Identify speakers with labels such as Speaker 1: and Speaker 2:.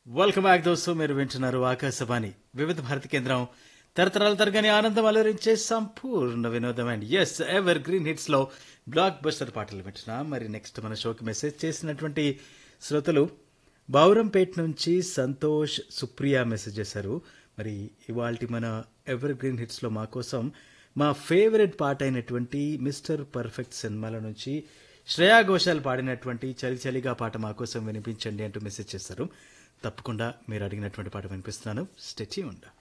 Speaker 1: welcome back దోస్తు మీరు వింటున్నారు ఆకాశవాణి వివిధ భారతి కేంద్రం తరతరాల తరగని ఆనందం అలరించే సంపూర్ణ వినోదం and as evergreen hits లో బ్లాక్ బస్టర్ పాటలు వింటున్నాం మరి నెక్స్ట్ మన షోకి మెసేజ్ చేసినటువంటి శ్రోతలు బౌరంపేట్ నుంచి సంతోష్ సుప్రియ మెసేజ్ చేశారు మరి ఇవాల్టి మన ఎవర్ గ్రీన్ హిట్స్ లో మా కోసం మా ఫేవరెట్ పాట అయినటువంటి మిస్టర్ పర్ఫెక్ట్ సినిమాల నుంచి శ్రేయా ఘోషాల్ పాడినటువంటి చలి చలిగా పాట మా కోసం వినిపించండి అంటూ మెసేజ్ చేశారు తప్పకుండా మీరు అడిగినటువంటి పాట వినిపిస్తున్నాను స్టెచ్యూ ఉండ